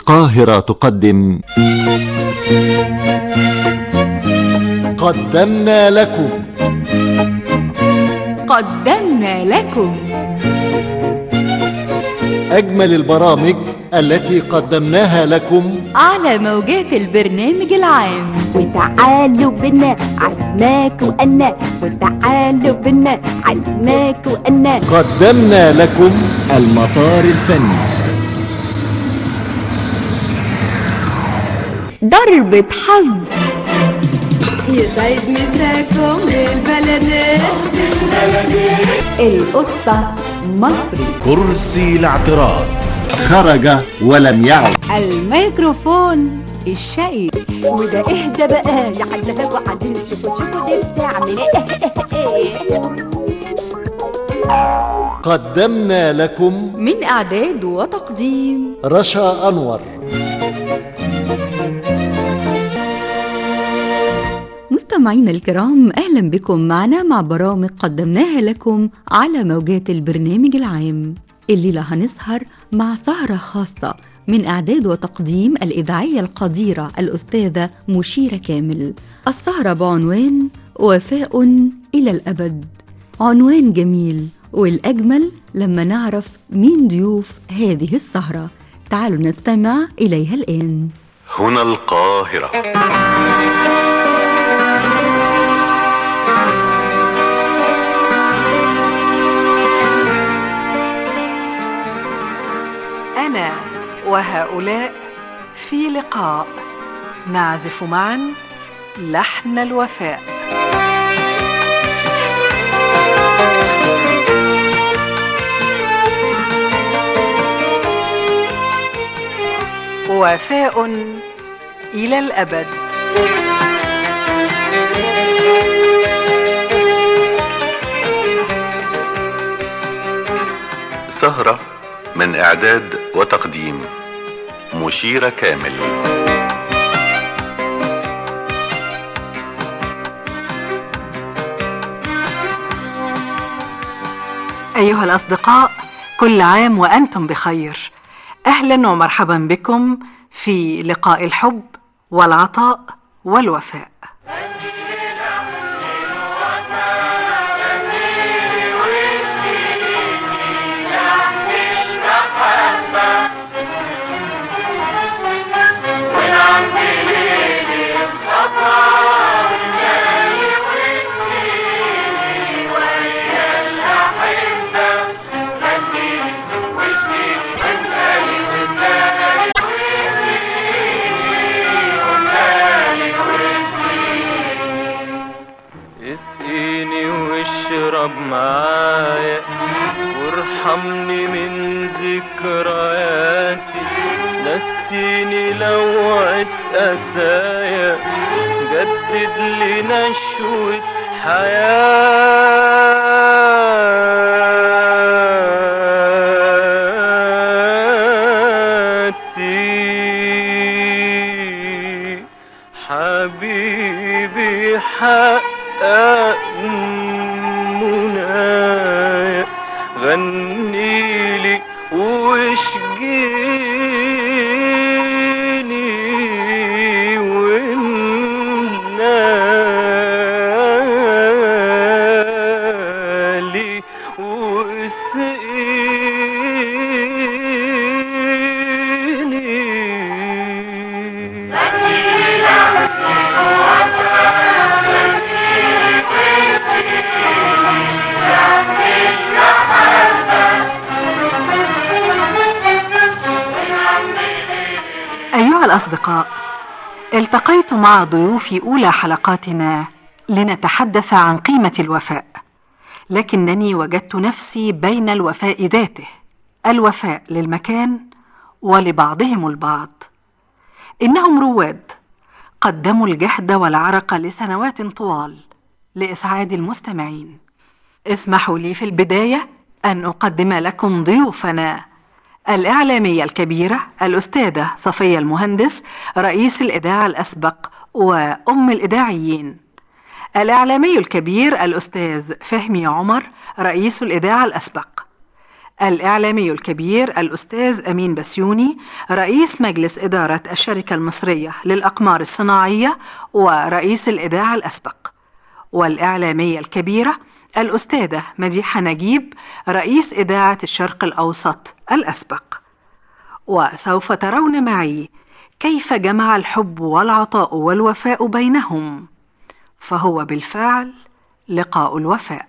القاهرة تقدم قدمنا لكم قدمنا لكم أجمل البرامج التي قدمناها لكم على موجات البرنامج العام وتعالوا بنا عزماك وأنا وتعالوا بنا عزماك وأنا قدمنا لكم المطار الفني ضربة حظ يسعد مساكم البلدات القصة مصري كرسي الاعتراض خرج ولم يعد الميكروفون الشقي وده اهدى بقى يا عزلها وعزيز شوفوا شوفوا دي بتعمل ايه قدمنا لكم من إعداد وتقديم رشا أنور مستمعينا الكرام أهلا بكم معنا مع برامج قدمناها لكم على موجات البرنامج العام الليلة هنسهر مع سهرة خاصة من إعداد وتقديم الإذاعية القديرة الأستاذة مشيرة كامل السهرة بعنوان وفاء إلى الأبد عنوان جميل والأجمل لما نعرف مين ضيوف هذه السهرة تعالوا نستمع إليها الآن هنا القاهرة أنا وهؤلاء في لقاء نعزف معا لحن الوفاء وفاء إلى الأبد سهرة من إعداد وتقديم مشيرة كامل أيها الأصدقاء كل عام وأنتم بخير أهلا ومرحبا بكم في لقاء الحب والعطاء والوفاء اسقيني واشرب معايا وارحمني من ذكرياتي نسيني لوعة أسايا جدد لي نشوة حياتي حبيبي حقق منايا غنيلي واشجيني والنالي واسقيني أيها الأصدقاء التقيت مع ضيوفي أولى حلقاتنا لنتحدث عن قيمة الوفاء لكنني وجدت نفسي بين الوفاء ذاته الوفاء للمكان ولبعضهم البعض إنهم رواد قدموا الجهد والعرق لسنوات طوال لإسعاد المستمعين اسمحوا لي في البداية أن أقدم لكم ضيوفنا الإعلامية الكبيرة الأستاذة صفية المهندس رئيس الإذاعة الأسبق وأم الإذاعيين الإعلامي الكبير الأستاذ فهمي عمر رئيس الإذاعة الأسبق الإعلامي الكبير الأستاذ أمين بسيوني رئيس مجلس إدارة الشركة المصرية للأقمار الصناعية ورئيس الإذاعة الأسبق والإعلامية الكبيرة الأستاذة مديحة نجيب رئيس إذاعة الشرق الأوسط الأسبق وسوف ترون معي كيف جمع الحب والعطاء والوفاء بينهم فهو بالفعل لقاء الوفاء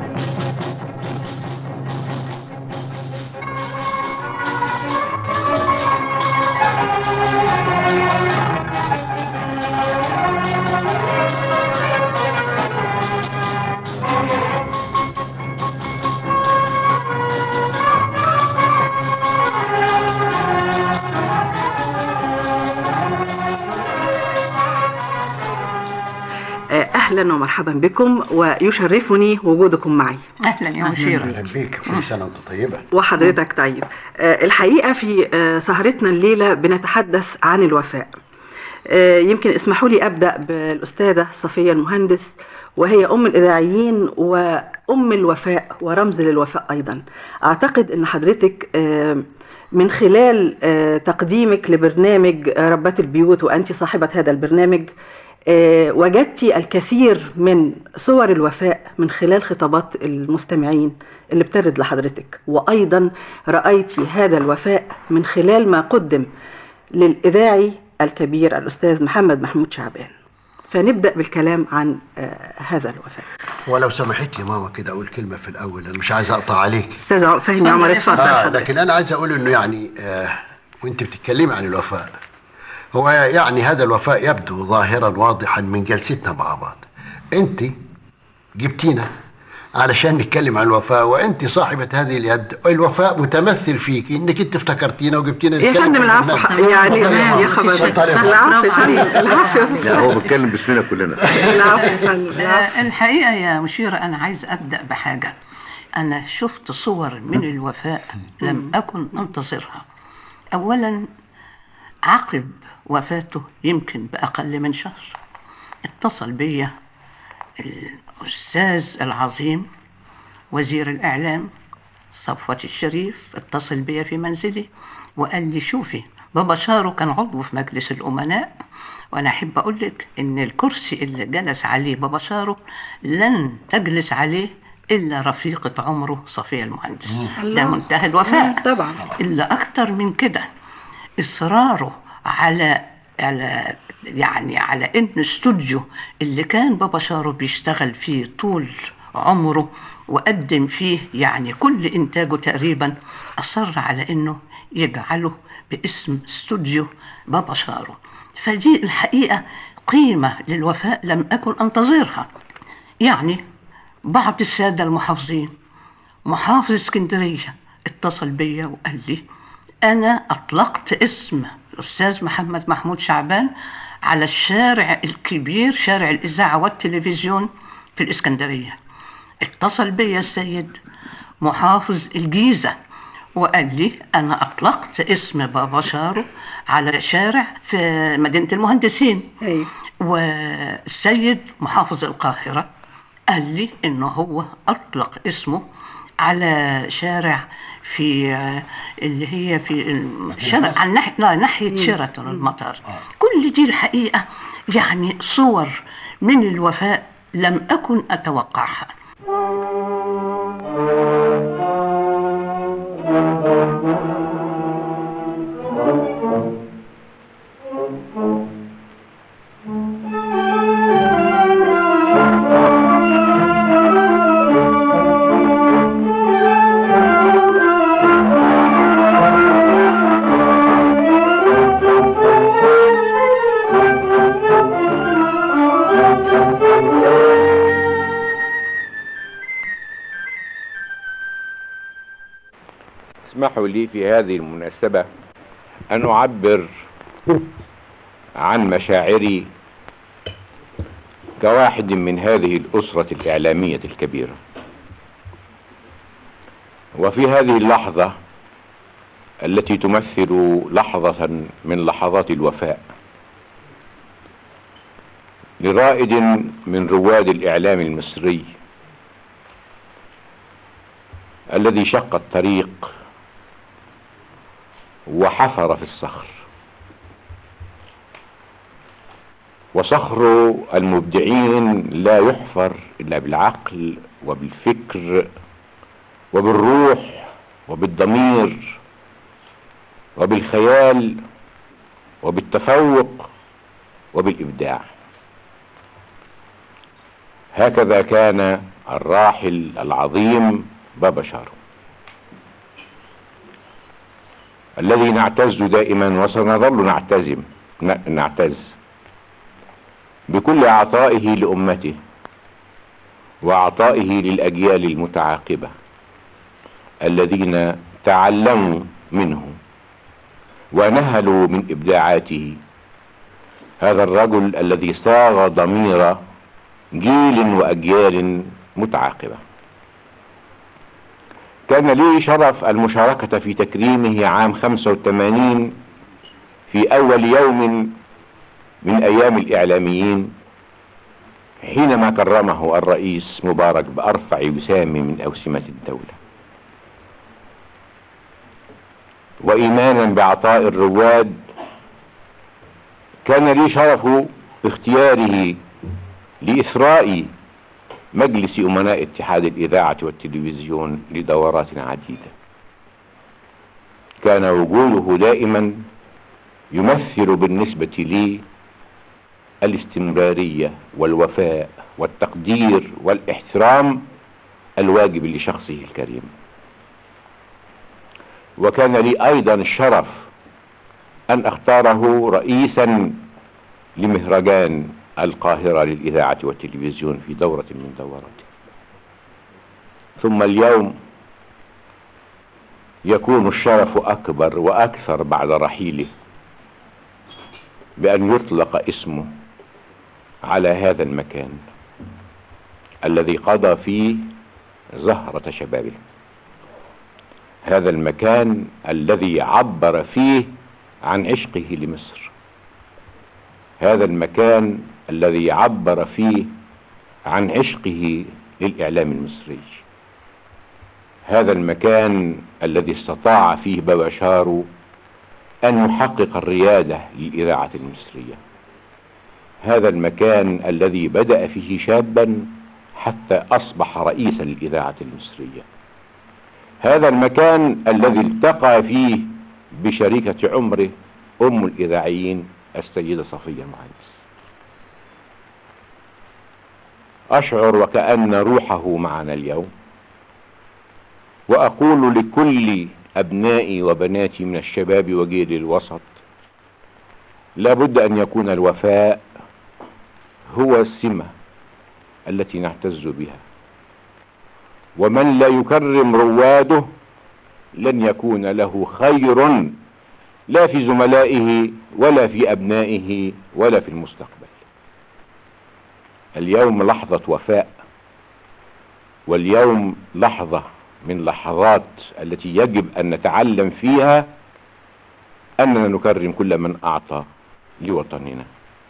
أهلا ومرحبا بكم ويشرفني وجودكم معي اهلا يا مشيرة اهلا بيك كل سنه وانت طيبه وحضرتك طيب آه، الحقيقة في آه، سهرتنا الليلة بنتحدث عن الوفاء آه، يمكن اسمحوا لي أبدأ بالأستاذة صفية المهندس وهي أم الإذاعيين وأم الوفاء ورمز للوفاء أيضا أعتقد أن حضرتك آه، من خلال آه، تقديمك لبرنامج آه، ربات البيوت وأنت صاحبة هذا البرنامج آه، وجدتي الكثير من صور الوفاء من خلال خطابات المستمعين اللي بترد لحضرتك وأيضا رأيتي هذا الوفاء من خلال ما قدم للإذاعي الكبير الأستاذ محمد محمود شعبان فنبدأ بالكلام عن آه، هذا الوفاء ولو سمحت لي ماما كده اقول كلمه في الاول انا مش عايز اقطع عليك أستاذ فهمي عمر اتفضل آه حضرتك لكن انا عايز اقول انه يعني آه وانت بتتكلمي عن الوفاء هو يعني هذا الوفاء يبدو ظاهرا واضحا من جلستنا مع بعض انت جبتينا علشان نتكلم عن الوفاء وانت صاحبة هذه اليد الوفاء متمثل فيك انك انت افتكرتينا وجبتينا يا نتكلم فندم في العفو البرنامج. يعني اتفضلي يا خبر اتفضلي. العفو يا فندم العفو يا لا أستاذ هو بيتكلم باسمنا كلنا العفو يا فندم العفو. آه، الحقيقة يا مشيرة أنا عايز أبدأ بحاجة أنا شفت صور من الوفاء لم أكن أنتظرها أولا عقب وفاته يمكن بأقل من شهر اتصل بيا الأستاذ العظيم وزير الإعلام صفوة الشريف اتصل بيا في منزلي وقال لي شوفي بابا شارو كان عضو في مجلس الأمناء وأنا أحب أقول لك إن الكرسي اللي جلس عليه بابا شارو لن تجلس عليه إلا رفيقة عمره صفية المهندس ده منتهى الوفاء طبعا إلا أكتر من كده إصراره على على يعني على إن استوديو اللي كان بابا شارو بيشتغل فيه طول عمره وقدم فيه يعني كل إنتاجه تقريبا أصر على إنه يجعله باسم استوديو بابا شارو فدي الحقيقة قيمة للوفاء لم أكن أنتظرها يعني بعض السادة المحافظين محافظ اسكندرية اتصل بيا وقال لي أنا أطلقت اسم الأستاذ محمد محمود شعبان على الشارع الكبير شارع الإذاعة والتلفزيون في الإسكندرية اتصل بيا السيد محافظ الجيزة وقال لي أنا أطلقت اسم بابا شارو على شارع في مدينة المهندسين أيوه والسيد محافظ القاهرة قال لي إنه هو أطلق اسمه على شارع في آه، اللي هي في الشارع عن ناحية لا، ناحية شيراتون المطار كل دي الحقيقة يعني صور من الوفاء لم أكن أتوقعها اسمحوا لي في هذه المناسبة أن أعبر عن مشاعري كواحد من هذه الأسرة الإعلامية الكبيرة وفي هذه اللحظة التي تمثل لحظة من لحظات الوفاء لرائد من رواد الإعلام المصري الذي شق الطريق وحفر في الصخر وصخر المبدعين لا يحفر إلا بالعقل وبالفكر وبالروح وبالضمير وبالخيال وبالتفوق وبالإبداع هكذا كان الراحل العظيم بابا شارو الذي نعتز دائما وسنظل نعتزم ن- نعتز بكل عطائه لأمته وعطائه للأجيال المتعاقبة الذين تعلموا منه ونهلوا من إبداعاته هذا الرجل الذي صاغ ضمير جيل وأجيال متعاقبة كان لي شرف المشاركة في تكريمه عام 85 في أول يوم من أيام الإعلاميين حينما كرمه الرئيس مبارك بأرفع وسام من أوسمة الدولة وإيمانا بعطاء الرواد كان لي شرف اختياره لإثراء مجلس أمناء اتحاد الإذاعة والتلفزيون لدورات عديدة كان وجوده دائما يمثل بالنسبة لي الاستمرارية والوفاء والتقدير والاحترام الواجب لشخصه الكريم وكان لي أيضا الشرف أن أختاره رئيسا لمهرجان القاهرة للإذاعة والتلفزيون في دورة من دوراته ثم اليوم يكون الشرف أكبر وأكثر بعد رحيله بأن يطلق اسمه على هذا المكان الذي قضى فيه زهرة شبابه هذا المكان الذي عبر فيه عن عشقه لمصر هذا المكان الذي عبر فيه عن عشقه للإعلام المصري هذا المكان الذي استطاع فيه بابا شارو أن يحقق الريادة للإذاعة المصرية هذا المكان الذي بدأ فيه شابا حتى أصبح رئيسا للإذاعة المصرية هذا المكان الذي التقى فيه بشريكة عمره أم الإذاعيين السيدة صفية المهندس أشعر وكأن روحه معنا اليوم وأقول لكل أبنائي وبناتي من الشباب وجيل الوسط لابد أن يكون الوفاء هو السمة التي نعتز بها ومن لا يكرم رواده لن يكون له خير لا في زملائه ولا في أبنائه ولا في المستقبل اليوم لحظة وفاء واليوم لحظة من لحظات التي يجب أن نتعلم فيها أننا نكرم كل من أعطى لوطننا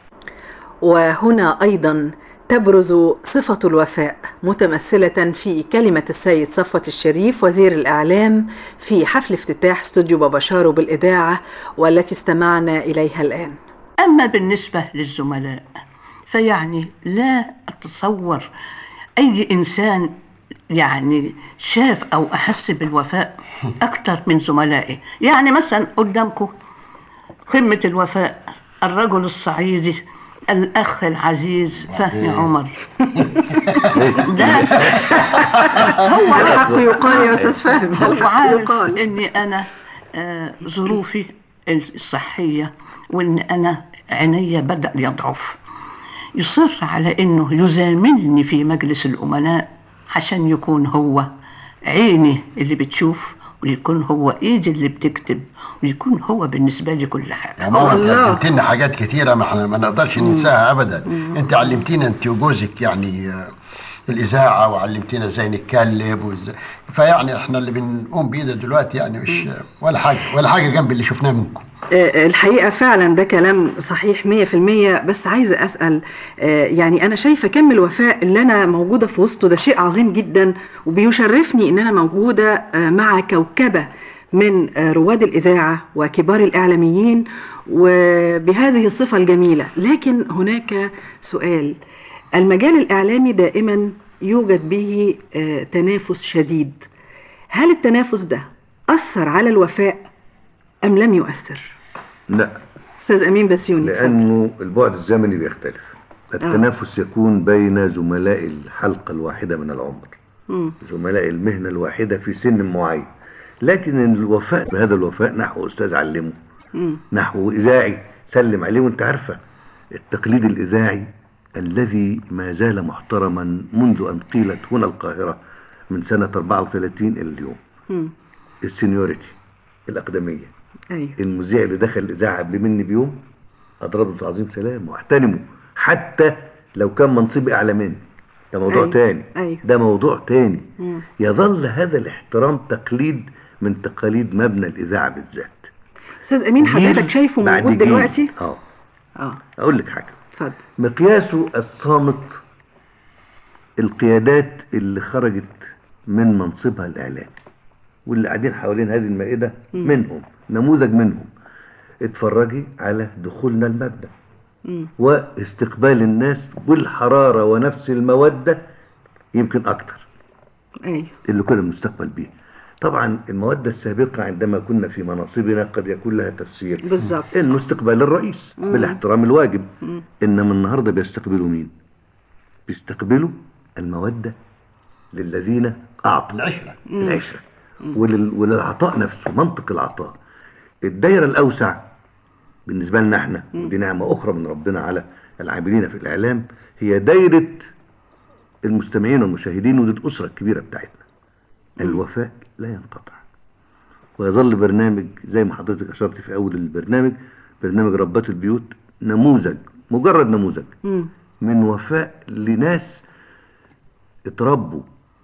وهنا أيضا تبرز صفة الوفاء متمثلة في كلمة السيد صفوة الشريف وزير الإعلام في حفل افتتاح استوديو بابا شارو بالإذاعة والتي استمعنا إليها الآن أما بالنسبة للزملاء فيعني لا أتصور أي إنسان يعني شاف أو أحس بالوفاء أكثر من زملائه يعني مثلا قدامكم قمة الوفاء الرجل الصعيدي الأخ العزيز فهمي عمر ده هو الحق يقال يا أستاذ فهمي هو الحق عارف يقال إني أنا آه، ظروفي الصحية وإن أنا عيني بدأ يضعف يصر على إنه يزاملني في مجلس الأمناء عشان يكون هو عيني اللي بتشوف ويكون هو ايدي اللي بتكتب ويكون هو بالنسبه لي كل حاجه يا ماما انت علمتينا حاجات كتيره ما احنا ما نقدرش ننساها ابدا انت علمتينا انت وجوزك يعني آه، الاذاعه وعلمتينا ازاي نتكلم وازاي فيعني احنا اللي بنقوم بيه ده دلوقتي يعني مش ولا حاجه ولا حاجه جنب اللي شفناه منكم آه، الحقيقة فعلا ده كلام صحيح مية في المية بس عايزة أسأل آه، يعني أنا شايفة كم الوفاء اللي أنا موجودة في وسطه ده شيء عظيم جدا وبيشرفني إن أنا موجودة آه، مع كوكبة من آه، رواد الإذاعة وكبار الإعلاميين وبهذه الصفة الجميلة لكن هناك سؤال المجال الإعلامي دائما يوجد به آه، تنافس شديد هل التنافس ده أثر على الوفاء أم لم يؤثر؟ لا أستاذ أمين بسيوني لأنه البعد الزمني بيختلف التنافس يكون بين زملاء الحلقة الواحدة من العمر مم. زملاء المهنة الواحدة في سن معين لكن الوفاء بهذا الوفاء نحو أستاذ علمه مم. نحو إذاعي سلم عليه وانت عارفة التقليد الإذاعي الذي ما زال محترما منذ أن قيلت هنا القاهرة من سنة 34 إلى اليوم مم. السينيوريتي الأقدمية أيوه المذيع اللي دخل الإذاعة قبل مني بيوم أضربه تعظيم سلام واحترمه حتى لو كان منصبي أعلى مني ده موضوع أيوه. تاني أيوه ده موضوع تاني مم. يظل هذا الاحترام تقليد من تقاليد مبنى الإذاعة بالذات أستاذ أمين جيل حضرتك شايفه بعد موجود جيل. دلوقتي؟ اه اه أقول لك حاجة اتفضل مقياسه الصامت القيادات اللي خرجت من منصبها الإعلامي واللي قاعدين حوالين هذه المائدة مم. منهم نموذج منهم اتفرجي على دخولنا المبنى مم. واستقبال الناس بالحرارة ونفس المودة يمكن أكتر أيوه اللي كنا بنستقبل بيه طبعا المودة السابقة عندما كنا في مناصبنا قد يكون لها تفسير بالظبط انه استقبال الرئيس مم. بالاحترام الواجب مم. انما النهارده بيستقبلوا مين بيستقبلوا المودة للذين اعطوا العشرة مم. العشرة ولل... وللعطاء نفسه منطق العطاء الدايرة الاوسع بالنسبة لنا احنا مم. ودي نعمة اخرى من ربنا على العاملين في الاعلام هي دايرة المستمعين والمشاهدين ودي الاسرة الكبيرة بتاعتنا الوفاء لا ينقطع ويظل برنامج زي ما حضرتك اشرت في اول البرنامج برنامج ربات البيوت نموذج مجرد نموذج مم. من وفاء لناس اتربوا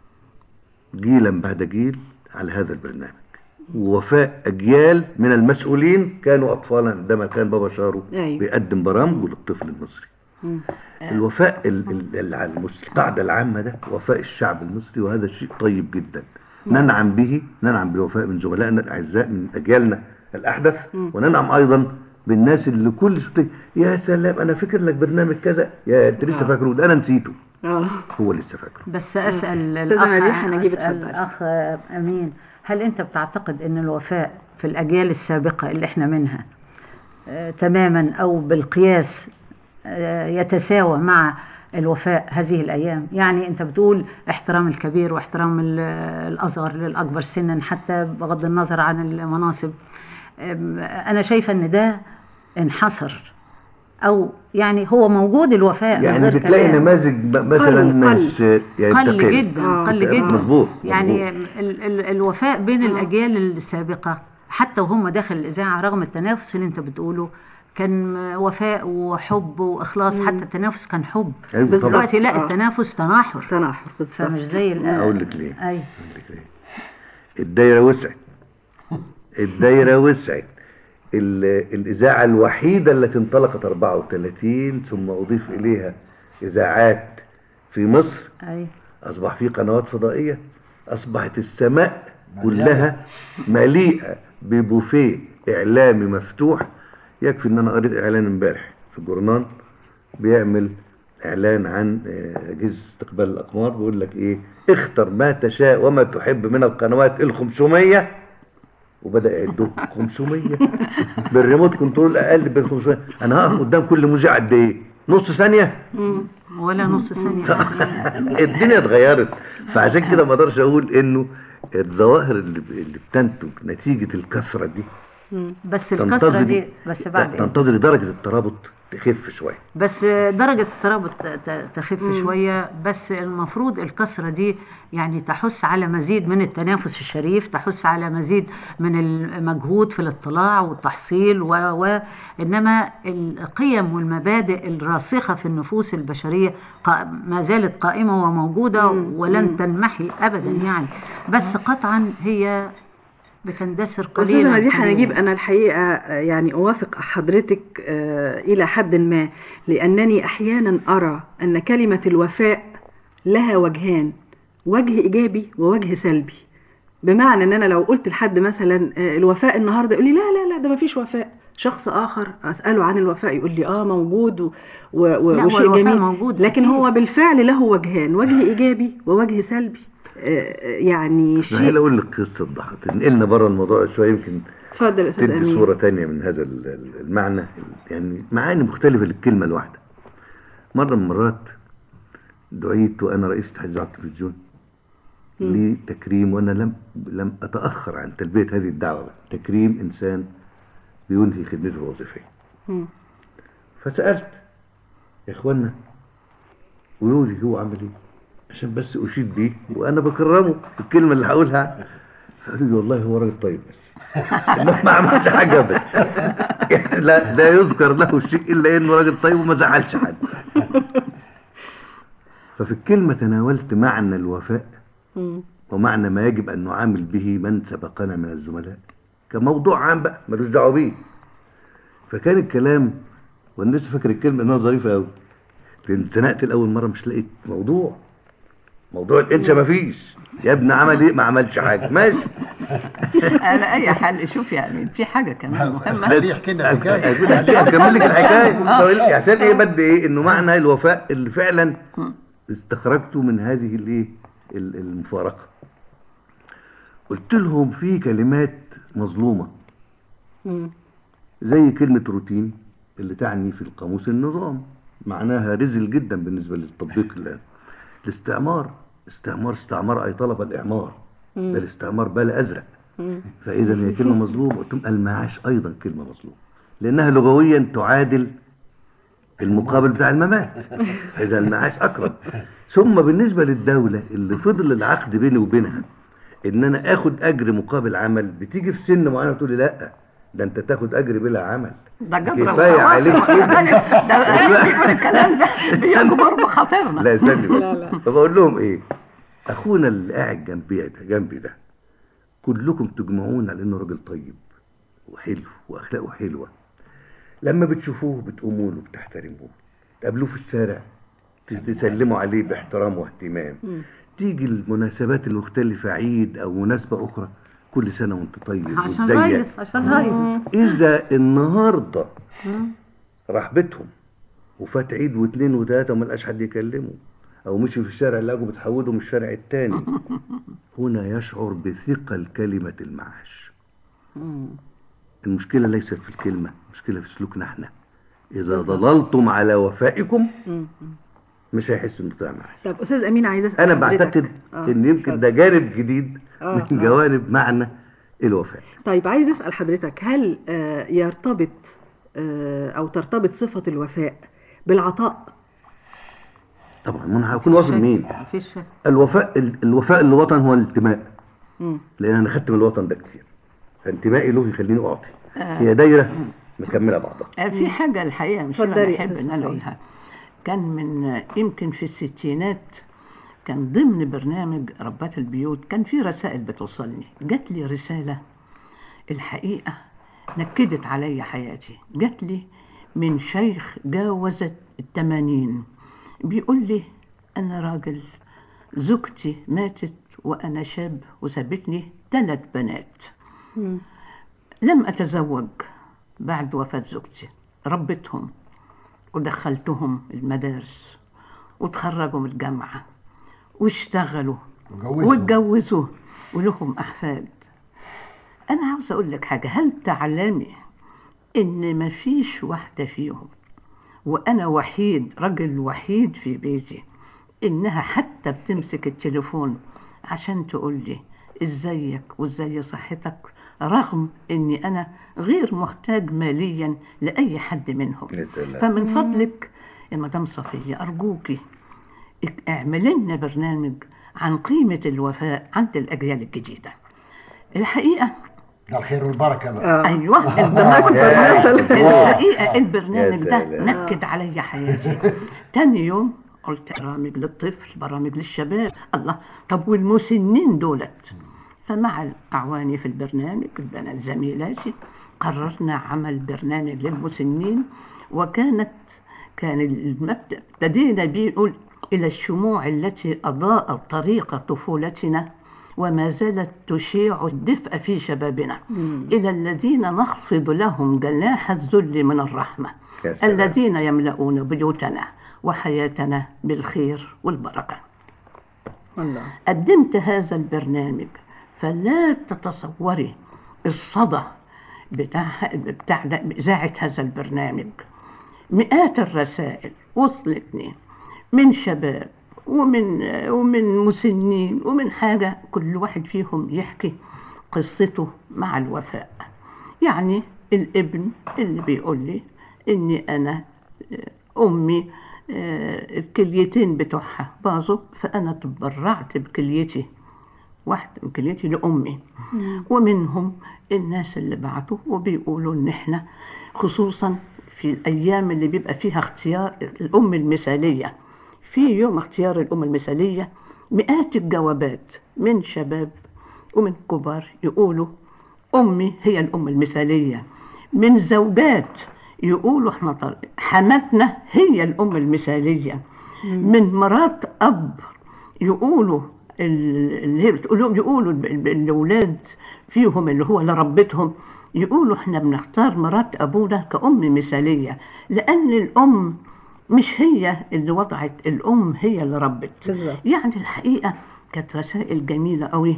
جيلا بعد جيل على هذا البرنامج ووفاء اجيال من المسؤولين كانوا اطفالا عندما كان بابا شارو أيوه. بيقدم برامجه للطفل المصري مم. الوفاء ال- ال- ال- على المس- القاعدة العامة ده وفاء الشعب المصري وهذا شيء طيب جدا ننعم به ننعم بالوفاء من زملائنا الأعزاء من أجيالنا الأحدث مم. وننعم أيضا بالناس اللي كل شوية يا سلام أنا فاكر لك برنامج كذا يا أنت لسه آه. فاكره ده أنا نسيته اه هو لسه فاكره بس اسال أستاذة مديحة الاخ نجيب اسال اتفضلي. الاخ امين هل انت بتعتقد ان الوفاء في الاجيال السابقه اللي احنا منها آه، تماما او بالقياس آه، يتساوى مع الوفاء هذه الايام يعني انت بتقول احترام الكبير واحترام ال- الاصغر للاكبر سنا حتى بغض النظر عن المناصب آم، انا شايفه ان ده انحصر او يعني هو موجود الوفاء من يعني غير بتلاقي كلام. نماذج ب- مثلا قل- مش يعني قل تقل. جدا آه. قل جدا مظبوط يعني مظبوط. ال ال الوفاء بين الاجيال السابقه حتى وهم داخل الاذاعه رغم التنافس اللي انت بتقوله كان وفاء وحب واخلاص مم. حتى التنافس كان حب أيوة طبعا. دلوقتي لا آه. التنافس تناحر تناحر فمش بالظبط زي ال- أقول لك ليه اي أقول لك ليه. الدايرة وسعت الدايرة وسعت ال- الإذاعة الوحيدة التي انطلقت 34 ثم أضيف إليها إذاعات في مصر اي أصبح في قنوات فضائية أصبحت السماء كلها مليئة ببوفيه إعلامي مفتوح يكفي إن أنا قريت إعلان امبارح في الجورنال بيعمل إعلان عن آه، أجهزة استقبال الأقمار بيقول لك إيه اختر ما تشاء وما تحب من القنوات ال 500 وبدأ يعدهم 500 بالريموت كنترول أقل من 500 أنا هقف قدام كل مذيع قد إيه؟ نص ثانية؟ مم. ولا نص ثانيه الدنيا اتغيرت فعشان كده ما اقدرش اقول انه الظواهر اللي اللي بتنتج نتيجه الكثره دي مم. بس الكسره تنتظر دي بس بعد إيه؟ تنتظر درجه الترابط تخف شويه بس درجة الترابط ت- ت- تخف مم. شوية بس المفروض الكسرة دي يعني تحث على مزيد من التنافس الشريف تحث على مزيد من المجهود في الاطلاع والتحصيل و و إنما القيم والمبادئ الراسخة في النفوس البشرية قا- ما زالت قائمة وموجودة ولن تنمحي أبدا يعني بس قطعا هي بتندثر قليلا أستاذة مديحة قليلاً. نجيب أنا الحقيقة آه، يعني أوافق حضرتك آه، إلى حد ما لأنني أحيانا أرى أن كلمة الوفاء لها وجهان وجه إيجابي ووجه سلبي بمعنى أن أنا لو قلت لحد مثلا آه، الوفاء النهاردة يقول لي لا لا لا ده مفيش وفاء شخص آخر أسأله عن الوفاء يقول لي آه موجود و و و لا، هو وشيء الوفاء جميل موجود لكن أكيد. هو بالفعل له وجهان وجه إيجابي ووجه سلبي آه، يعني اسمحي لي شيء اقول لك قصه ضحك تنقلنا بره الموضوع شويه يمكن اتفضل يا أستاذ تدي أمين صوره تانية من هذا ال- ال- المعنى يعني معاني مختلفه للكلمه الواحده مره من المرات دعيت وانا رئيس اتحاد إذاعة التلفزيون لتكريم وانا لم لم اتاخر عن تلبيه هذه الدعوه تكريم انسان بينهي خدمته الوظيفيه مم. فسالت يا اخوانا قولوا لي هو عمل ايه عشان بس اشيد بيه وانا بكرمه الكلمه اللي هقولها فقالوا لي والله هو راجل طيب بس إنه ما عملش حاجه بس يعني لا لا يذكر له شيء الا انه راجل طيب وما زعلش حد ففي الكلمه تناولت معنى الوفاء مم. ومعنى ما يجب ان نعامل به من سبقنا من الزملاء كموضوع عام بقى ملوش دعوه بيه فكان الكلام وانا لسه فاكر الكلمه انها ظريفه قوي لان اتزنقت الاول مره مش لقيت موضوع موضوع الانشا مفيش يا ابني عمل ايه ما عملش حاجه ماشي على اي حال شوف يعني في حاجه كمان مهمه بس- اكمل لك الحكايه عشان ايه بدي ايه انه معنى الوفاء اللي فعلا استخرجته من هذه الايه ال- المفارقه قلت لهم في كلمات مظلومه مم. زي كلمه روتين اللي تعني في القاموس النظام معناها رزل جدا بالنسبه للتطبيق الان الاستعمار استعمار استعمار اي طلب الاعمار مم. ده الاستعمار بلا ازرق مم. فاذا هي كلمه مظلومه قلت لهم المعاش ايضا كلمه مظلومه لانها لغويا تعادل المقابل بتاع الممات فاذا المعاش اقرب ثم بالنسبه للدوله اللي فضل العقد بيني وبينها ان انا اخد اجر مقابل عمل بتيجي في سن معين تقول لي لا ده انت تاخد اجر بلا عمل ده جبر كفايه وخواطر. عليك كده ده بيقول الكلام ده بيجبر بخاطرنا لا استني بس. لا، لا. فبقول لهم ايه اخونا اللي قاعد جنبي ده جنبي ده كلكم تجمعون على انه راجل طيب وحلو واخلاقه حلوه لما بتشوفوه بتقوموا له بتحترموه تقابلوه في الشارع تسلموا عليه باحترام واهتمام تيجي المناسبات المختلفة عيد أو مناسبة أخرى كل سنة وأنت طيب عشان وإزيك هايص عشان هايص إذا النهاردة راح بيتهم وفات عيد واثنين وثلاثة وما لقاش حد يكلمه أو مشي في الشارع لقوا بتحودوا من الشارع التاني هنا يشعر بثقل كلمة المعاش المشكلة ليست في الكلمة المشكلة في سلوكنا احنا إذا ظللتم على وفائكم مم. مش هيحس إنه طلع معاش طب استاذ امين عايز اسال أنا حضرتك. بعتقد آه، إن يمكن ده جانب جديد آه، من آه. جوانب معنى الوفاء طيب عايز اسال حضرتك هل آه، يرتبط آه، او ترتبط صفه الوفاء بالعطاء طبعا ما أنا هكون وافق مين مفيش شك. الوفاء ال- الوفاء للوطن هو الانتماء مم. لان انا خدت من الوطن ده كتير فانتمائي له يخليني اعطي آه. هي دايره مكمله بعضها آه، في حاجة الحقيقة مش اتفضلي أنا يا بحب أستاذ إن أنا سعيد. أقولها كان من آه، يمكن في الستينات كان ضمن برنامج ربات البيوت كان في رسائل بتوصلني جات لي رسالة الحقيقة نكدت علي حياتي جات لي من شيخ جاوزت التمانين بيقول لي أنا راجل زوجتي ماتت وأنا شاب وسابتني ثلاث بنات مم. لم أتزوج بعد وفاة زوجتي ربيتهم ودخلتهم المدارس وتخرجوا من الجامعة واشتغلوا وجوزوا. واتجوزوا ولهم أحفاد أنا عاوز أقول لك حاجة هل تعلمي إن مفيش واحدة فيهم وأنا وحيد رجل وحيد في بيتي إنها حتى بتمسك التليفون عشان تقول لي إزيك وإزاي صحتك رغم إني أنا غير محتاج ماليا لأي حد منهم يا سلام. فمن فضلك يا مدام صفية أرجوكي اعمل لنا برنامج عن قيمة الوفاء عند الأجيال الجديدة الحقيقة ده الخير والبركه بقى ايوه البرنامج يا الحقيقه يا البرنامج ده سلام. نكد علي حياتي تاني يوم قلت برامج للطفل برامج للشباب الله طب والمسنين دولت فمع اعواني في البرنامج البنات زميلاتي قررنا عمل برنامج للمسنين وكانت كان المبدا ابتدينا بيه نقول الى الشموع التي اضاءت طريق طفولتنا وما زالت تشيع الدفء في شبابنا إلى الذين نخفض لهم جناح الذل من الرحمة يا سلام. الذين يملؤون بيوتنا وحياتنا بالخير والبركة والله قدمت هذا البرنامج فلا تتصوري الصدى بتاع بتاع إذاعة هذا البرنامج مئات الرسائل وصلتني من شباب ومن ومن مسنين ومن حاجة كل واحد فيهم يحكي قصته مع الوفاء يعني الابن اللي بيقول لي اني انا آه، امي آه، الكليتين بتوعها باظوا فانا تبرعت بكليتي واحدة من كليتي لأمي ومنهم الناس اللي بعتوا وبيقولوا ان احنا خصوصا في الايام اللي بيبقى فيها اختيار الام المثاليه في يوم اختيار الام المثاليه مئات الجوابات من شباب ومن كبار يقولوا امي هي الام المثاليه من زوجات يقولوا احنا طل- حماتنا هي الام المثاليه من مرات اب يقولوا ال- اللي هي بتقول لهم يقولوا ال- ال- الاولاد فيهم اللي هو اللي ربتهم يقولوا احنا بنختار مرات ابونا كأم مثالية لأن الأم مش هي اللي وضعت الأم هي اللي ربت بالظبط. يعني الحقيقة كانت رسائل جميلة قوي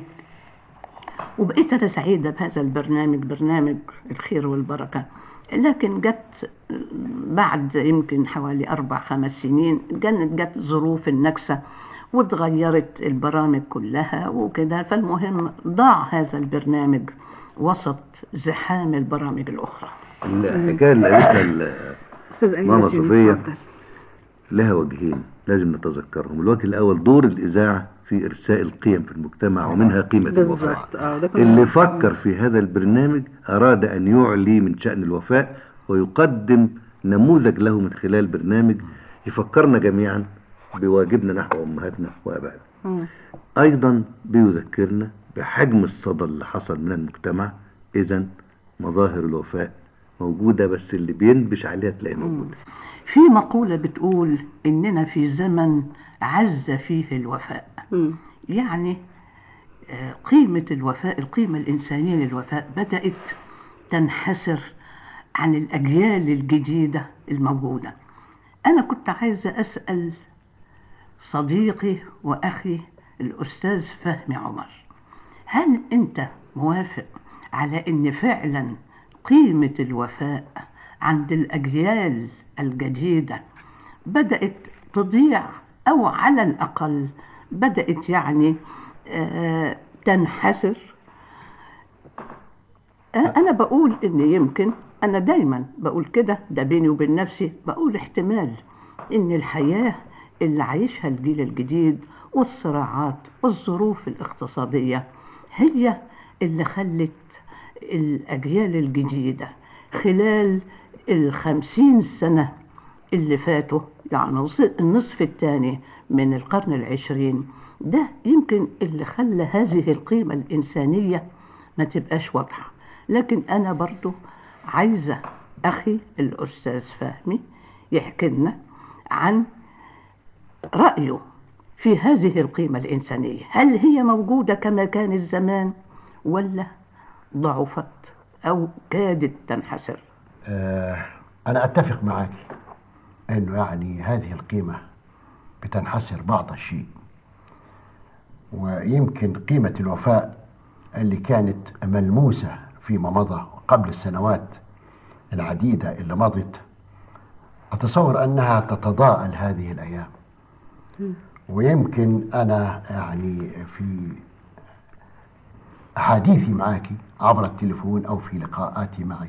وبقيت أنا سعيدة بهذا البرنامج برنامج الخير والبركة لكن جت بعد يمكن حوالي أربع خمس سنين كانت جت ظروف النكسة وتغيرت البرامج كلها وكده فالمهم ضاع هذا البرنامج وسط زحام البرامج الأخرى الحكايه اللي قالتها ال- استاذ أمين ماما ياسين، صفية اتفضل. لها وجهين لازم نتذكرهم الوجه الأول دور الإذاعة في إرساء القيم في المجتمع ومنها قيمة الوفاء بالظبط اه ده كنا اللي فكر في هذا البرنامج أراد أن يعلي من شأن الوفاء ويقدم نموذج له من خلال برنامج يفكرنا جميعا بواجبنا نحو أمهاتنا وأبائنا مم. أيضا بيذكرنا بحجم الصدى اللي حصل من المجتمع إذا مظاهر الوفاء موجودة بس اللي بينبش عليها تلاقي موجود في مقولة بتقول إننا في زمن عز فيه الوفاء يعني آه، قيمة الوفاء القيمة الإنسانية للوفاء بدأت تنحسر عن الأجيال الجديدة الموجودة أنا كنت عايزة أسأل صديقي وأخي الأستاذ فهمي عمر هل أنت موافق على أن فعلا قيمة الوفاء عند الأجيال الجديدة بدأت تضيع أو على الأقل بدأت يعني آه، تنحسر آه، أنا بقول إن يمكن أنا دايما بقول كده ده بيني وبين نفسي بقول احتمال إن الحياة اللي عايشها الجيل الجديد والصراعات والظروف الاقتصادية هي اللي خلت الأجيال الجديدة خلال الخمسين سنة اللي فاتوا يعني الص- النصف الثاني من القرن العشرين ده يمكن اللي خلى هذه القيمة الإنسانية ما تبقاش واضحة لكن أنا برضو عايزة أخي الأستاذ فهمي يحكي لنا عن رأيه في هذه القيمة الإنسانية هل هي موجودة كما كانت زمان ولا ضعفت أو كادت تنحسر آه أنا أتفق معك أنه يعني هذه القيمة بتنحسر بعض الشيء ويمكن قيمة الوفاء اللي كانت ملموسة فيما مضى قبل السنوات العديدة اللي مضت أتصور أنها تتضاءل هذه الأيام ويمكن أنا يعني في أحاديثي معك عبر التليفون أو في لقاءاتي معك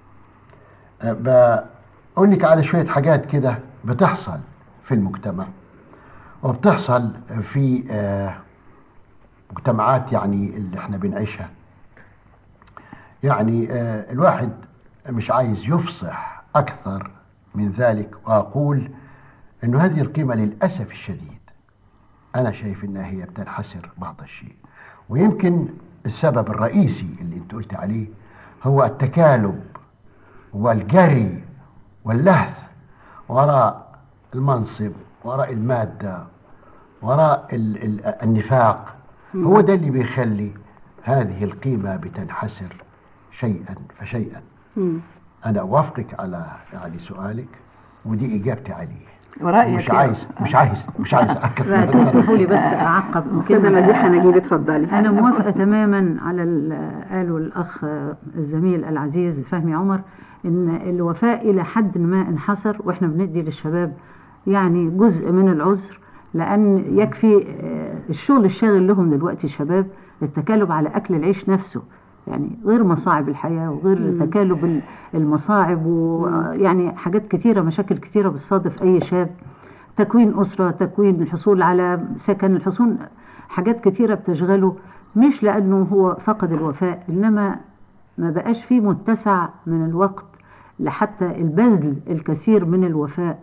أه، بقول لك على شوية حاجات كده بتحصل في المجتمع وبتحصل في آه، مجتمعات يعني اللي احنا بنعيشها يعني آه، الواحد مش عايز يفصح أكثر من ذلك وأقول أنه هذه القيمة للأسف الشديد أنا شايف أنها هي بتنحسر بعض الشيء ويمكن السبب الرئيسي اللي أنت قلت عليه هو التكالب والجري واللهث وراء المنصب وراء المادة وراء ال ال النفاق هو ده اللي بيخلي هذه القيمة بتنحسر شيئا فشيئا مم. أنا أوافقك على يعني سؤالك ودي إجابتي عليه ورأيك مش يا- عايز مش عايز مش عايز أكثر لا تسمحوا لي بس أعقب أستاذة كلمة. مديحة نجيب اتفضلي أنا موافقة تماما على اللي قاله الأخ الزميل العزيز فهمي عمر إن الوفاء إلى حد ما انحصر وإحنا بندي للشباب يعني جزء من العذر لأن يكفي آه، الشغل الشاغل لهم دلوقتي الشباب التكالب على أكل العيش نفسه يعني غير مصاعب الحياة وغير مم. تكالب ال- المصاعب ويعني حاجات كتيرة مشاكل كتيرة بتصادف أي شاب تكوين أسرة تكوين الحصول على سكن الحصول حاجات كتيرة بتشغله مش لأنه هو فقد الوفاء إنما ما بقاش فيه متسع من الوقت لحتى البذل الكثير من الوفاء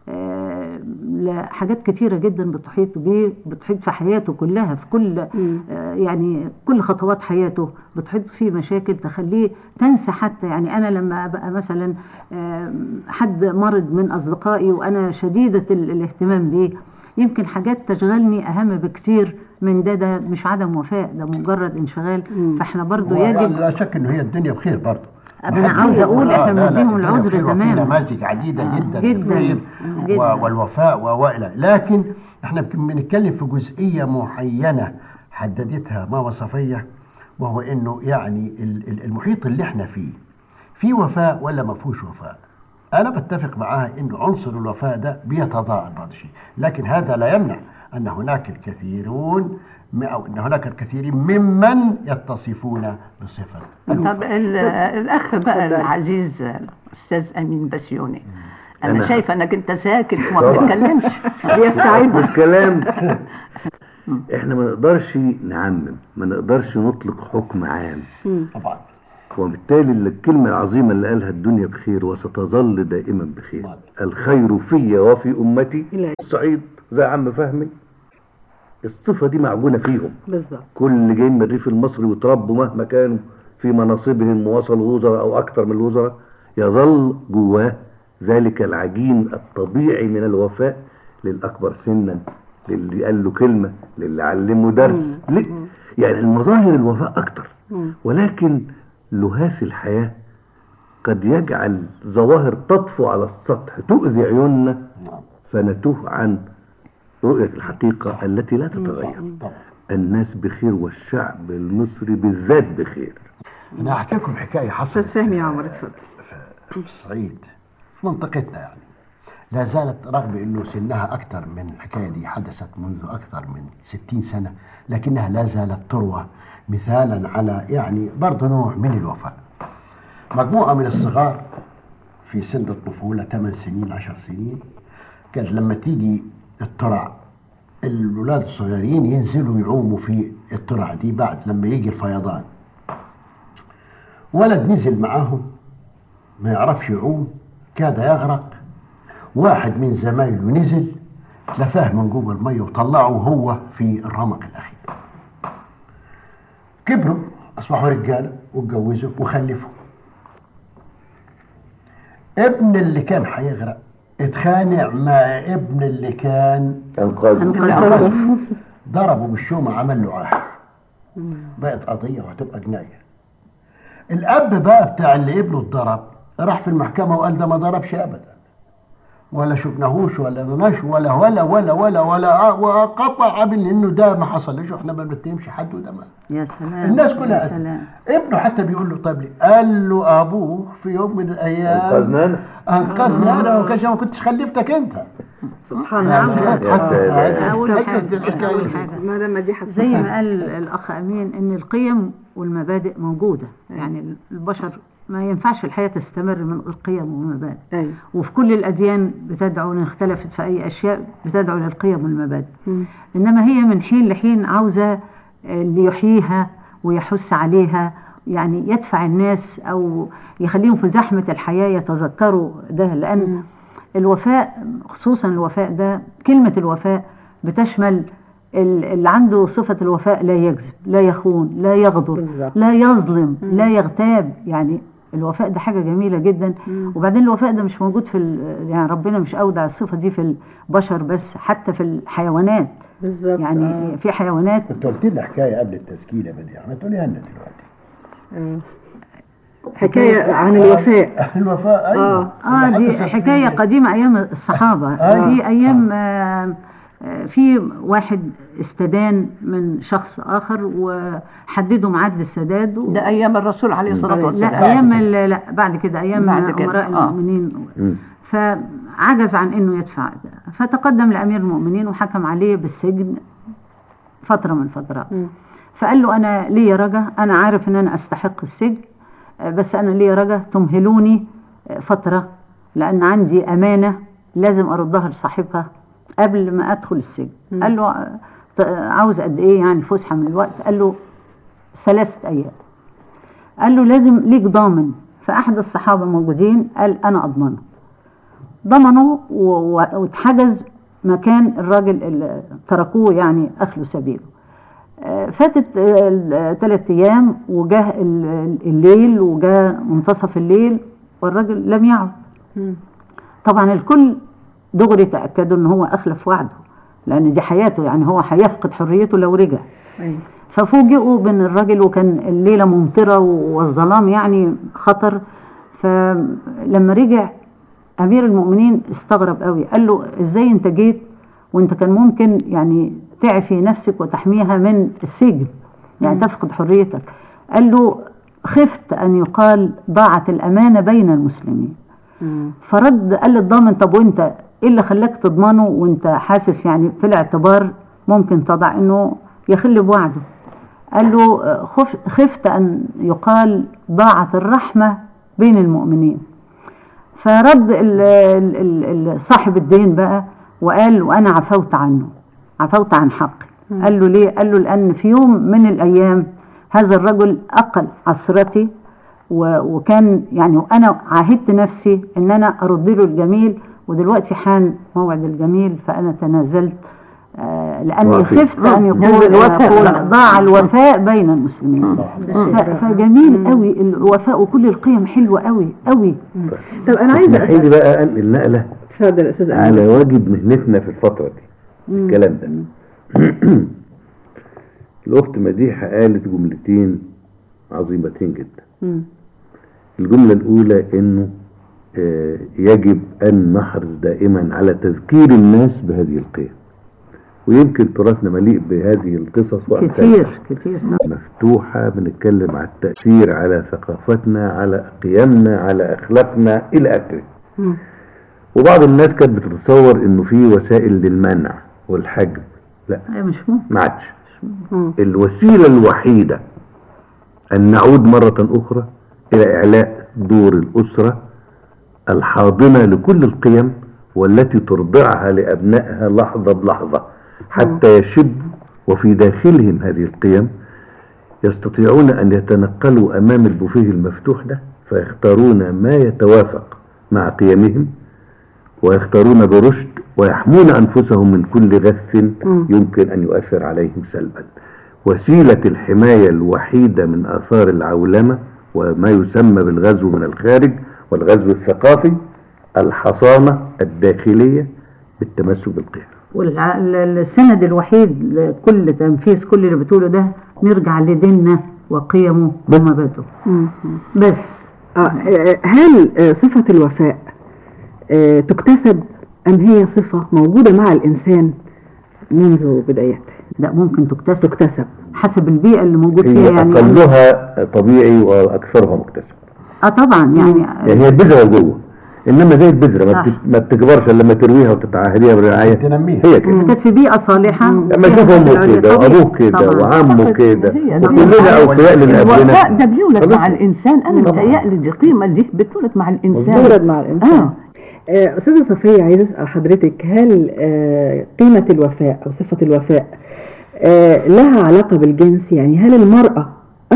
آه، لحاجات كتيرة جدا بتحيط بيه بتحيط في حياته كلها في كل آه، يعني كل خطوات حياته بتحيط فيه مشاكل تخليه تنسى حتى يعني أنا لما أبقى مثلا آه، حد مرض من أصدقائي وأنا شديدة ال- الاهتمام بيه يمكن حاجات تشغلني أهم بكتير من ده ده مش عدم وفاء ده مجرد انشغال فاحنا برضو هو يعني يجب لا شك انه هي الدنيا بخير برضه أنا عاوزة أقول إحنا لا، لا، بنديهم الدنيا العذر بخير وفي تماما. نماذج عديدة جدا جدا، للخير جدا. و- والوفاء و- والى لكن احنا بنتكلم في جزئية معينة حددتها ما وصفية وهو انه يعني ال- ال- المحيط اللي احنا فيه في وفاء ولا ما فيهوش وفاء انا بتفق معاها انه عنصر الوفاء ده بيتضاءل بعض الشيء لكن هذا لا يمنع ان هناك الكثيرون م- او ان هناك الكثيرين ممن يتصفون بصفه طب ال- الاخ بقى العزيز الاستاذ امين بسيوني انا أنا- شايفه انك انت ساكت وما طبعا. بتتكلمش مش كلام احنا ما نقدرش نعمم ما نقدرش نطلق حكم عام طبعا وبالتالي الكلمة العظيمة اللي قالها الدنيا بخير وستظل دائما بخير الخير في وفي أمتي الصعيد زي عم فهمي الصفة دي معجونة فيهم بالظبط كل اللي جايين من الريف المصري وتربوا مهما كانوا في مناصبهم ووصلوا وزراء أو أكثر من الوزراء يظل جواه ذلك العجين الطبيعي من الوفاء للأكبر سنا للي قال له كلمة للي علمه درس ليه؟ يعني المظاهر الوفاء أكتر ولكن لهاف الحياة قد يجعل ظواهر تطفو على السطح تؤذي عيوننا فنتوه عن رؤية الحقيقة التي لا تتغير الناس بخير والشعب المصري بالذات بخير انا هحكي لكم حكايه حصلت استاذ فهمي يا عمر اتفضل في الصعيد في منطقتنا يعني لا زالت رغم انه سنها اكثر من الحكايه دي حدثت منذ اكثر من 60 سنه لكنها لا زالت تروى مثالا على يعني برضه نوع من الوفاء مجموعه من الصغار في سن الطفوله 8 سنين 10 سنين كانت لما تيجي الترع الولاد الصغيرين ينزلوا يعوموا في الترع دي بعد لما يجي الفيضان ولد نزل معاهم ما يعرفش يعوم كاد يغرق واحد من زمايله نزل لفاه من جوه الميه وطلعه وهو في الرمق الاخير كبروا اصبحوا رجاله واتجوزوا وخلفوا ابن اللي كان هيغرق اتخانق مع ابن اللي كان انقذ ضربه بالشومة عمل له عاهر بقت قضية وهتبقى جناية الأب بقى بتاع اللي ابنه اتضرب راح في المحكمة وقال ده ما ضربش أبدا ولا شفناهوش ولا نناش ولا ولا ولا ولا ولا وقطع من انه ده ما حصلش واحنا ما بنتهمش حد وده ما يا سلام الناس كلها يا سلام ابنه حتى بيقول له طب ليه؟ قال له ابوه في يوم من الايام انقذنا انا انقذني انا وما كانش ما كنتش خلفتك انت سبحان يعني الله ساعات حتى- أول حتى حاجة الحكاية أول دي. حاجة مدام مديحة زي ما قال الأخ أمين إن القيم والمبادئ موجودة يعني البشر ما ينفعش الحياة تستمر من غير قيم ومبادئ أيوة. وفي كل الأديان بتدعو إن اختلفت في أي أشياء بتدعو للقيم والمبادئ مم. إنما هي من حين لحين عاوزة اللي يحييها ويحث عليها يعني يدفع الناس او يخليهم في زحمة الحياة يتذكروا ده لان الوفاء خصوصا الوفاء ده كلمة الوفاء بتشمل ال- اللي عنده صفة الوفاء لا يكذب لا يخون لا يغدر لا يظلم لا يغتاب يعني الوفاء ده حاجة جميلة جدا وبعدين الوفاء ده مش موجود في ال- يعني ربنا مش أودع الصفة دي في البشر بس حتى في الحيوانات بالظبط يعني آه. في حيوانات انت قلت لنا حكايه قبل التسجيل يا بديع ما تقوليها لنا دلوقتي حكاية عن الوفاء الوفاء ايوه اه دي حكاية قديمة أيام الصحابة آه. دي أيام آه آه، في واحد استدان من شخص آخر وحددوا ميعاد للسداد و... ده ايام الرسول عليه الصلاه والسلام لا أيام ال- لا بعد كده أيام بعد كده، أمراء آه. المؤمنين فعجز عن انه يدفع ده فتقدم لامير المؤمنين وحكم عليه بالسجن فتره من فترات فقال له انا ليا رجا انا عارف ان انا استحق السجن آه، بس انا ليا رجا تمهلوني آه، فتره لان عندي امانه لازم اردها لصاحبها قبل ما ادخل السجن قال له آه، ط- عاوز قد ايه يعني فسحه من الوقت قال له ثلاثه ايام قال له لازم ليك ضامن فاحد الصحابه موجودين قال انا اضمنه ضمنوا و- و- واتحجز مكان الراجل اللي تركوه يعني اخلوا سبيله آه، فاتت ثلاث ايام وجاه ال- الليل وجاء منتصف الليل والراجل لم يعد طبعا الكل دغري تاكدوا ان هو اخلف وعده لان دي حياته يعني هو هيفقد حريته لو رجع ففوجئوا بان الراجل وكان الليله ممطره والظلام يعني خطر فلما رجع امير المؤمنين استغرب قوي قال له ازاي انت جيت وانت كان ممكن يعني تعفي نفسك وتحميها من السجن يعني تفقد حريتك قال له خفت ان يقال ضاعت الامانه بين المسلمين فرد قال للضامن طب وانت ايه اللي خلاك تضمنه وانت حاسس يعني في الاعتبار ممكن تضع انه يخل بوعده قال له آه، خف خفت ان يقال ضاعت الرحمه بين المؤمنين فرد ال- ال- ال- ال- صاحب الدين بقى وقال وانا عفوت عنه عفوت عن حقي قال له ليه قال له لان في يوم من الايام هذا الرجل اقل عثرتي و- وكان يعني وانا عاهدت نفسي ان انا ارد له الجميل ودلوقتي حان موعد الجميل فانا تنازلت آه، لاني وافي. خفت ان نزل يقول الوفاء يقول بقى. ضاع الوفاء بين المسلمين ف- فجميل قوي الوفاء وكل القيم حلوه قوي قوي طب انا عايزه اسمحي لي بقى انقل نقله اتفضل يا استاذ على واجب مهنتنا في الفتره دي الكلام ده الاخت مديحه قالت جملتين عظيمتين جدا الجمله الاولى انه آه، يجب ان نحرص دائما على تذكير الناس بهذه القيم ويمكن تراثنا مليء بهذه القصص وأمثالها. كتير كتير مفتوحة بنتكلم على التأثير على ثقافتنا على قيمنا على أخلاقنا إلى آخره وبعض الناس كانت بتتصور إنه في وسائل للمنع والحجب لا أيوة مش ممكن ما عادش الوسيلة الوحيدة أن نعود مرة أخرى إلى إعلاء دور الأسرة الحاضنة لكل القيم والتي ترضعها لأبنائها لحظة بلحظة حتى يشبوا وفي داخلهم هذه القيم يستطيعون أن يتنقلوا أمام البوفيه المفتوح ده فيختارون ما يتوافق مع قيمهم ويختارون برشد ويحمون أنفسهم من كل غث يمكن أن يؤثر عليهم سلبا وسيلة الحماية الوحيدة من آثار العولمة وما يسمى بالغزو من الخارج والغزو الثقافي الحصانة الداخلية بالتمسك بالقيم والسند الوحيد لكل تنفيذ كل اللي بتقوله ده نرجع لديننا وقيمه ومبادئه بس آه، آه، هل آه، صفة الوفاء آه، تكتسب أم هي صفة موجودة مع الإنسان منذ بدايته؟ لا ممكن تكتسب تكتسب حسب البيئة اللي موجود هي فيها يعني أقلها طبيعي وأكثرها مكتسب اه طبعا يعني يعني هي البذرة جوه إنما زي البذرة ما, صح. بت- ما بتكبرش إلا لما ترويها وتتعهديها برعاية تنميها هي كده إذا كانت في بيئة صالحة لما يشوف امه كده وابوه كده وعمه كده وكلنا اوفياء الوفاء لابنائنا ده بيولد مع خلاص. الإنسان أنا متهيألي دي قيمة دي بتولد مع الإنسان تولد مع الإنسان آه. آه، أستاذة صفية عايز أسأل حضرتك هل آه، قيمة الوفاء أو صفة الوفاء آه، لها علاقة بالجنس يعني هل المرأة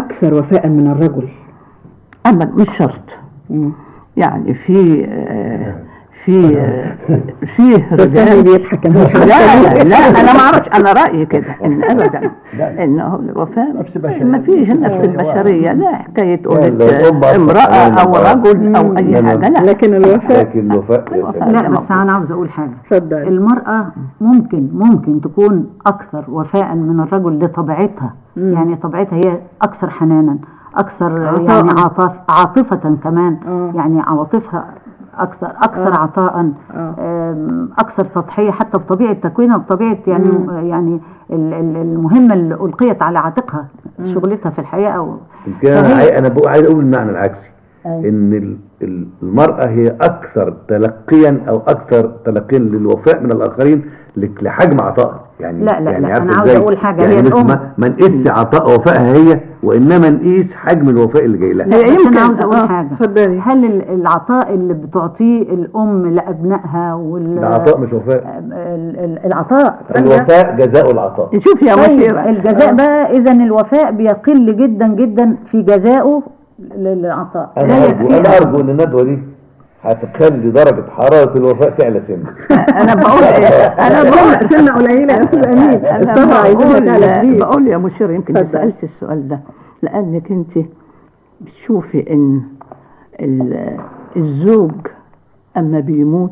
أكثر وفاء من الرجل أبدا مش شرط يعني في آه، في آه، فيه رجال بيضحك لا لا لا انا ما اعرفش انا رايي كده ان ابدا انه الوفاء ما فيش نفس البشريه لا حكايه قلت امراه او رجل او اي حاجه لا لكن الوفاء لكن الوفاء لا بس انا عاوز اقول حاجه اتفضل المرأة ممكن ممكن تكون أكثر وفاء من الرجل لطبيعتها يعني طبيعتها هي أكثر حنانا أكثر عطاء. يعني عاطف عاطفة كمان آه. يعني عواطفها أكثر أكثر آه. عطاء آه. آم، أكثر سطحية حتى بطبيعة تكوينها بطبيعة يعني يعني ال- ال- المهمة اللي ألقيت على عاتقها شغلتها في الحياة أو كان فهي- عاي- انا بقول عايز اقول المعنى العكسي أيوة. ان ال- ال- المرأة هي اكثر تلقيا او اكثر تلقيا للوفاء من الاخرين لك- لحجم عطائها يعني لا، لا، يعني لا، عارفة أنا عاوز إزاي؟ أقول حاجة، يعني هي مش الأم. ما, ما نقيس عطاء وفائها هي وانما نقيس حجم الوفاء اللي جاي لها لا بس يمكن- انا عاوز اقول آه، حاجه اتفضلي. هل ال- العطاء اللي بتعطيه الام لابنائها وال ده عطاء مش وفاء ال- ال- العطاء الوفاء جزاء العطاء شوف يا طيب مشيرة الجزاء بقى اذا الوفاء بيقل جدا جدا في جزائه للعطاء انا لا ارجو يكفي. انا ارجو ان الندوه دي هتخلي درجه حراره الوفاء تعلى سنه انا بقول انا بقول سنة قليلة يا أستاذ أمين انا الصبر عايزين على بقول كبير بقول يا مشير يمكن اتفضل. سالت السؤال ده لانك انت بتشوفي ان ال- الزوج اما بيموت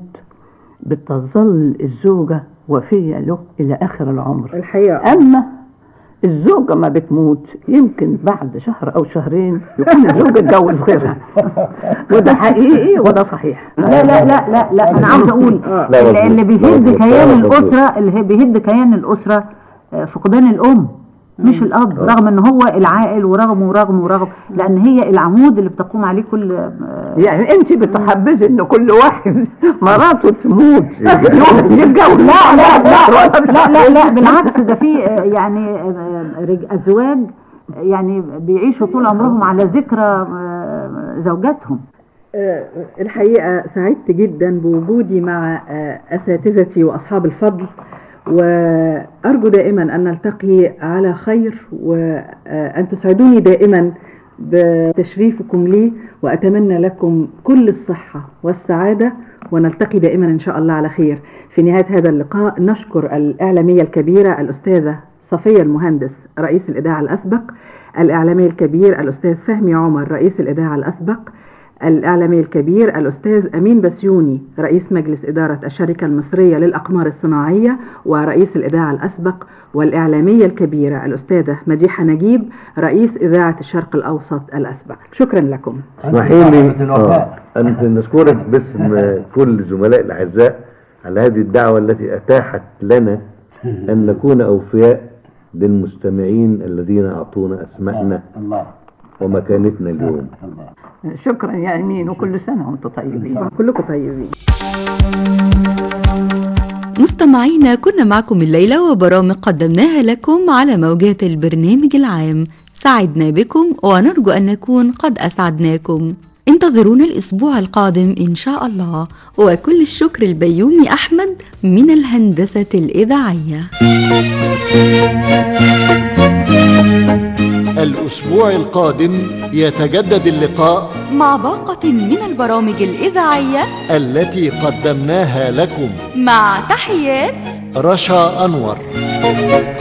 بتظل الزوجه وفيه له الى اخر العمر الحقيقة اما الزوجة ما بتموت يمكن بعد شهر او شهرين يكون الزوج اتجوز غيرها وده حقيقي وده صحيح لا لا لا لا لا انا عاوز اقول لا، اللي, مظبوط. اللي بيهد مظبوط. كيان لا، مظبوط. الاسره اللي هي بيهد كيان الاسره آه، فقدان الام مش الاب رغم ان هو العائل ورغم ورغم ورغم لان هي العمود اللي بتقوم عليه كل آه، يعني انت بتحبذي ان كل واحد مراته تموت يتجوز لا لا لا لا لا لا بالعكس ده في آه، يعني آه، رج- ازواج آه، يعني بيعيشوا طول عمرهم على ذكرى آه، زوجاتهم آه، الحقيقة سعدت جدا بوجودي مع آه، أساتذتي وأصحاب الفضل وأرجو دائما أن نلتقي على خير وأن تسعدوني دائما بتشريفكم لي وأتمنى لكم كل الصحة والسعادة ونلتقي دائما إن شاء الله على خير في نهاية هذا اللقاء نشكر الإعلامية الكبيرة الأستاذة صفية المهندس رئيس الإذاعة الأسبق الإعلامي الكبير الأستاذ فهمي عمر رئيس الإذاعة الأسبق الإعلامي الكبير الأستاذ أمين بسيوني رئيس مجلس إدارة الشركة المصرية للأقمار الصناعية ورئيس الإذاعة الأسبق والإعلامية الكبيرة الأستاذة مديحة نجيب رئيس إذاعة الشرق الأوسط الأسبق شكرا لكم اسمحي لي آه، أن نشكرك باسم كل الزملاء الأعزاء على هذه الدعوة التي أتاحت لنا أن نكون أوفياء للمستمعين الذين أعطونا أسماءنا ومكانتنا اليوم شكرا يا امين وكل سنه وانتم طيبين كلكم طيبين مستمعينا كنا معكم الليلة وبرامج قدمناها لكم على موجات البرنامج العام سعدنا بكم ونرجو أن نكون قد أسعدناكم انتظرونا الأسبوع القادم إن شاء الله وكل الشكر البيومي أحمد من الهندسة الإذاعية الأسبوع القادم يتجدد اللقاء مع باقة من البرامج الإذاعية التي قدمناها لكم مع تحيات رشا أنور